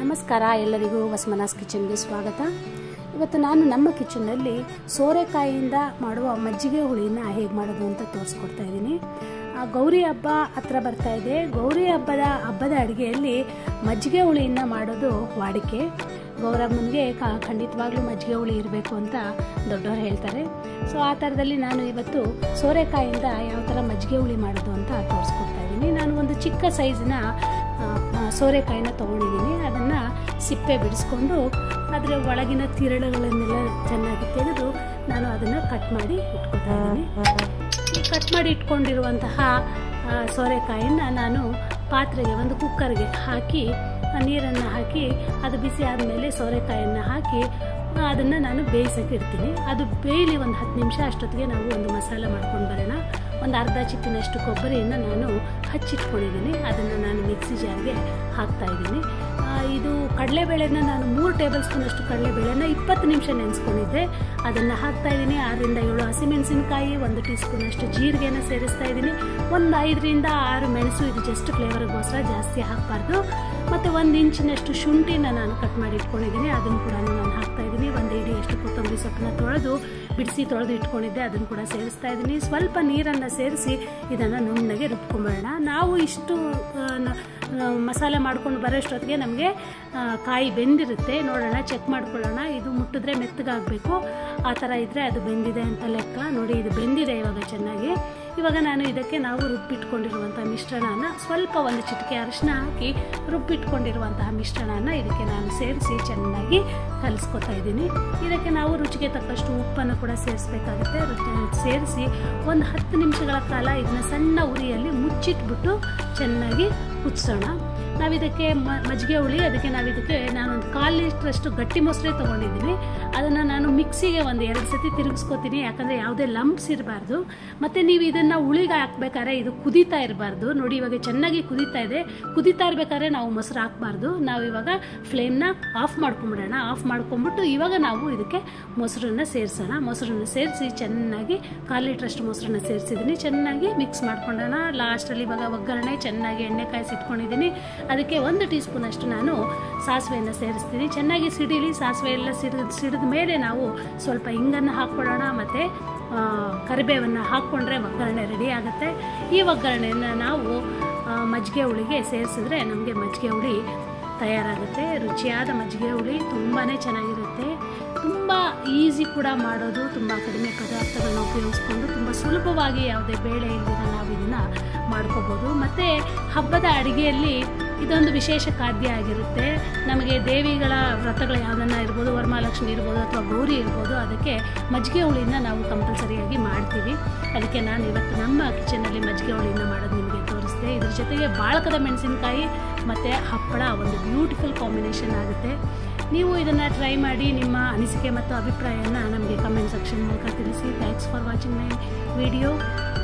ನಮಸ್ಕಾರ ಎಲ್ಲರಿಗೂ ವಸ್ಮನಾಸ್ ಕಿಚನ್ಗೆ ಸ್ವಾಗತ ಇವತ್ತು ನಾನು ನಮ್ಮ ಕಿಚನ್ನಲ್ಲಿ ಸೋರೆಕಾಯಿಯಿಂದ ಮಾಡುವ ಮಜ್ಜಿಗೆ ಹುಳಿನ ಹೇಗೆ ಮಾಡೋದು ಅಂತ ತೋರಿಸ್ಕೊಡ್ತಾ ಇದ್ದೀನಿ ಆ ಗೌರಿ ಹಬ್ಬ ಹತ್ರ ಬರ್ತಾ ಇದೆ ಗೌರಿ ಹಬ್ಬದ ಹಬ್ಬದ ಅಡುಗೆಯಲ್ಲಿ ಮಜ್ಜಿಗೆ ಹುಳಿಯಿಂದ ಮಾಡೋದು ವಾಡಿಕೆ ಗೌರಮ್ಮನಿಗೆ ಖಂಡಿತವಾಗ್ಲೂ ಮಜ್ಜಿಗೆ ಹುಳಿ ಇರಬೇಕು ಅಂತ ದೊಡ್ಡವರು ಹೇಳ್ತಾರೆ ಸೊ ಆ ಥರದಲ್ಲಿ ನಾನು ಇವತ್ತು ಸೋರೆಕಾಯಿಂದ ಯಾವ ಥರ ಮಜ್ಜಿಗೆ ಹುಳಿ ಮಾಡೋದು ಅಂತ ತೋರಿಸ್ಕೊಡ್ತಾ ಇದ್ದೀನಿ ನಾನು ಒಂದು ಚಿಕ್ಕ ಸೈಜಿನ ಸೋರೆಕಾಯಿನ ತೊಗೊಂಡಿದ್ದೀನಿ ಅದನ್ನು ಸಿಪ್ಪೆ ಬಿಡಿಸ್ಕೊಂಡು ಅದರ ಒಳಗಿನ ತಿರುಳುಗಳನ್ನೆಲ್ಲ ಚೆನ್ನಾಗಿ ತೆಗೆದು ನಾನು ಅದನ್ನು ಕಟ್ ಮಾಡಿ ಇಟ್ಕೊತಾ ಇದ್ದೀನಿ ಈ ಕಟ್ ಮಾಡಿ ಇಟ್ಕೊಂಡಿರುವಂತಹ ಸೋರೆಕಾಯಿನ ನಾನು ಪಾತ್ರೆಗೆ ಒಂದು ಕುಕ್ಕರ್ಗೆ ಹಾಕಿ ನೀರನ್ನು ಹಾಕಿ ಅದು ಬಿಸಿ ಆದಮೇಲೆ ಸೋರೆಕಾಯನ್ನು ಹಾಕಿ ಅದನ್ನು ನಾನು ಬೇಯಿಸೋಕೆ ಇಡ್ತೀನಿ ಅದು ಬೇಯಲಿ ಒಂದು ಹತ್ತು ನಿಮಿಷ ಅಷ್ಟೊತ್ತಿಗೆ ನಾವು ಒಂದು ಮಸಾಲೆ ಮಾಡ್ಕೊಂಡು ಬರೋಣ ಒಂದು ಅರ್ಧ ಚಿಪ್ಪಿನಷ್ಟು ಕೊಬ್ಬರಿಯನ್ನು ನಾನು ಹಚ್ಚಿಟ್ಕೊಂಡಿದ್ದೀನಿ ಅದನ್ನು ನಾನು ಮಿಕ್ಸಿ ಜಾರ್ಗೆ ಹಾಕ್ತಾ ಇದ್ದೀನಿ ಇದು ಕಡಲೆಬೇಳೆನ ನಾನು ಮೂರು ಟೇಬಲ್ ಸ್ಪೂನಷ್ಟು ಕಡಲೆಬೇಳೆನ ಇಪ್ಪತ್ತು ನಿಮಿಷ ನೆನೆಸ್ಕೊಂಡಿದ್ದೆ ಅದನ್ನು ಹಾಕ್ತಾ ಇದ್ದೀನಿ ಆರರಿಂದ ಏಳು ಹಸಿಮೆಣಸಿನಕಾಯಿ ಒಂದು ಟೀ ಸ್ಪೂನಷ್ಟು ಜೀರಿಗೆನ ಸೇರಿಸ್ತಾ ಇದ್ದೀನಿ ಒಂದು ಐದರಿಂದ ಆರು ಮೆಣಸು ಇದು ಜಸ್ಟ್ ಫ್ಲೇವರ್ಗೋಸ್ಕರ ಜಾಸ್ತಿ ಹಾಕಬಾರ್ದು ಮತ್ತು ಒಂದು ಇಂಚಿನಷ್ಟು ಶುಂಠಿನ ನಾನು ಕಟ್ ಮಾಡಿ ಇಟ್ಕೊಂಡಿದ್ದೀನಿ ಅದನ್ನು ಕೂಡ ನಾನು ಹಾಕ್ತಾ ಇದ್ದೀನಿ ಒಂದು ಇಡಿಯಷ್ಟು ಕೊತ್ತಂಬರಿ ಸೊಪ್ಪನ್ನ ತೊಳೆದು ಬಿಡಿಸಿ ತೊಳೆದು ಇಟ್ಕೊಂಡಿದ್ದೆ ಅದನ್ನು ಕೂಡ ಸೇರಿಸ್ತಾ ಇದ್ದೀನಿ ಸ್ವಲ್ಪ ನೀರನ್ನು ಸೇರಿಸಿ ಇದನ್ನು ನುಣ್ಣಗೆ ರುಬ್ಕೊಂಬೇಡ ನಾವು ಇಷ್ಟು ಮಸಾಲೆ ಮಾಡ್ಕೊಂಡು ಬರೋಷ್ಟೊತ್ತಿಗೆ ನಮಗೆ ಕಾಯಿ ಬೆಂದಿರುತ್ತೆ ನೋಡೋಣ ಚೆಕ್ ಮಾಡ್ಕೊಳ್ಳೋಣ ಇದು ಮುಟ್ಟಿದ್ರೆ ಮೆತ್ತಗಾಗಬೇಕು ಆ ಥರ ಇದ್ದರೆ ಅದು ಬೆಂದಿದೆ ಅಂತ ಲೆಕ್ಕ ನೋಡಿ ಇದು ಬೆಂದಿದೆ ಇವಾಗ ಚೆನ್ನಾಗಿ ಇವಾಗ ನಾನು ಇದಕ್ಕೆ ನಾವು ರುಬ್ಬಿಟ್ಕೊಂಡಿರುವಂಥ ಮಿಶ್ರಣನ ಸ್ವಲ್ಪ ಒಂದು ಚಿಟಿಕೆ ಅರಿಶಿನ ಹಾಕಿ ರುಬ್ಬಿಟ್ಕೊಂಡಿರುವಂತಹ ಮಿಶ್ರಣನ ಇದಕ್ಕೆ ನಾನು ಸೇರಿಸಿ ಚೆನ್ನಾಗಿ ಕಲಿಸ್ಕೊತಾ ಇದ್ದೀನಿ ಇದಕ್ಕೆ ನಾವು ರುಚಿಗೆ ತಕ್ಕಷ್ಟು ಉಪ್ಪನ್ನು ಕೂಡ ಸೇರಿಸ್ಬೇಕಾಗುತ್ತೆ ಸೇರಿಸಿ ಒಂದು ಹತ್ತು ನಿಮಿಷಗಳ ಕಾಲ ಇದನ್ನ ಸಣ್ಣ ಉರಿಯಲ್ಲಿ ಮುಚ್ಚಿಟ್ಬಿಟ್ಟು ಚೆನ್ನಾಗಿ ಕುದಿಸೋಣ ನಾವು ಇದಕ್ಕೆ ಮಜ್ಜಿಗೆ ಹುಳಿ ಅದಕ್ಕೆ ನಾವು ಇದಕ್ಕೆ ನಾನೊಂದು ಕಾಲು ಲೀಟ್ರಷ್ಟು ಗಟ್ಟಿ ಮೊಸರೆ ತೊಗೊಂಡಿದ್ದೀನಿ ಅದನ್ನು ನಾನು ಮಿಕ್ಸಿಗೆ ಒಂದು ಎರಡು ಸತಿ ತಿರುಗಿಸ್ಕೊತೀನಿ ಯಾಕಂದರೆ ಯಾವುದೇ ಲಂಪ್ಸ್ ಇರಬಾರ್ದು ಮತ್ತು ನೀವು ಇದನ್ನು ಹುಳಿಗೆ ಹಾಕ್ಬೇಕಾದ್ರೆ ಇದು ಕುದೀತಾ ಇರಬಾರ್ದು ನೋಡಿ ಇವಾಗ ಚೆನ್ನಾಗಿ ಕುದೀತಾ ಇದೆ ಕುದೀತಾ ಇರಬೇಕಾದ್ರೆ ನಾವು ಮೊಸರು ಹಾಕಬಾರ್ದು ನಾವು ಇವಾಗ ಫ್ಲೇಮ್ನ ಆಫ್ ಮಾಡ್ಕೊಂಬಿಡೋಣ ಆಫ್ ಮಾಡ್ಕೊಂಬಿಟ್ಟು ಇವಾಗ ನಾವು ಇದಕ್ಕೆ ಮೊಸರನ್ನ ಸೇರಿಸೋಣ ಮೊಸರನ್ನ ಸೇರಿಸಿ ಚೆನ್ನಾಗಿ ಕಾಲು ಲೀಟ್ರಷ್ಟು ಮೊಸರನ್ನ ಸೇರಿಸಿದ್ದೀನಿ ಚೆನ್ನಾಗಿ ಮಿಕ್ಸ್ ಮಾಡ್ಕೊಂಡೋಣ ಲಾಸ್ಟಲ್ಲಿ ಇವಾಗ ಒಗ್ಗರಣೆ ಚೆನ್ನಾಗಿ ಎಣ್ಣೆ ಕಾಯಿಸಿಟ್ಕೊಂಡಿದ್ದೀನಿ ಅದಕ್ಕೆ ಒಂದು ಟೀ ಸ್ಪೂನಷ್ಟು ನಾನು ಸಾಸಿವೆಯನ್ನು ಸೇರಿಸ್ತೀನಿ ಚೆನ್ನಾಗಿ ಸಿಡಿಲಿ ಸಾಸಿವೆ ಎಲ್ಲ ಸಿಡಿದ ಸಿಡಿದ ಮೇಲೆ ನಾವು ಸ್ವಲ್ಪ ಹಿಂಗನ್ನು ಹಾಕ್ಕೊಳ್ಳೋಣ ಮತ್ತು ಕರಿಬೇವನ್ನು ಹಾಕ್ಕೊಂಡ್ರೆ ಒಗ್ಗರಣೆ ರೆಡಿ ಆಗುತ್ತೆ ಈ ಒಗ್ಗರಣೆಯನ್ನು ನಾವು ಮಜ್ಜಿಗೆ ಹುಳಿಗೆ ಸೇರಿಸಿದ್ರೆ ನಮಗೆ ಮಜ್ಜಿಗೆ ಹುಳಿ ತಯಾರಾಗುತ್ತೆ ರುಚಿಯಾದ ಮಜ್ಜಿಗೆ ಹುಳಿ ತುಂಬಾ ಚೆನ್ನಾಗಿರುತ್ತೆ ತುಂಬ ಈಸಿ ಕೂಡ ಮಾಡೋದು ತುಂಬ ಕಡಿಮೆ ಪದಾರ್ಥಗಳನ್ನ ಉಪಯೋಗಿಸ್ಕೊಂಡು ತುಂಬ ಸುಲಭವಾಗಿ ಯಾವುದೇ ಬೇಳೆ ಇಲ್ದಿರ ನಾವು ಇದನ್ನು ಮಾಡ್ಕೋಬೋದು ಮತ್ತು ಹಬ್ಬದ ಅಡುಗೆಯಲ್ಲಿ ಇದೊಂದು ವಿಶೇಷ ಖಾದ್ಯ ಆಗಿರುತ್ತೆ ನಮಗೆ ದೇವಿಗಳ ವ್ರತಗಳು ಯಾವುದನ್ನ ಇರ್ಬೋದು ವರಮಹಾಲಕ್ಷ್ಮಿ ಇರ್ಬೋದು ಅಥವಾ ಗೌರಿ ಇರ್ಬೋದು ಅದಕ್ಕೆ ಮಜ್ಜಿಗೆ ಹುಳಿನ ನಾವು ಕಂಪಲ್ಸರಿಯಾಗಿ ಮಾಡ್ತೀವಿ ಅದಕ್ಕೆ ನಾನು ಇವತ್ತು ನಮ್ಮ ಕಿಚನಲ್ಲಿ ಮಜ್ಜಿಗೆ ಹುಳಿನ ಮಾಡೋದು ನಿಮಗೆ ತೋರಿಸಿದೆ ಇದ್ರ ಜೊತೆಗೆ ಬಾಳಕದ ಮೆಣಸಿನಕಾಯಿ ಮತ್ತು ಹಪ್ಪಳ ಒಂದು ಬ್ಯೂಟಿಫುಲ್ ಕಾಂಬಿನೇಷನ್ ಆಗುತ್ತೆ ನೀವು ಇದನ್ನು ಟ್ರೈ ಮಾಡಿ ನಿಮ್ಮ ಅನಿಸಿಕೆ ಮತ್ತು ಅಭಿಪ್ರಾಯನ ನಮಗೆ ಕಮೆಂಟ್ ಸೆಕ್ಷನ್ ಮೂಲಕ ತಿಳಿಸಿ thanks for watching my video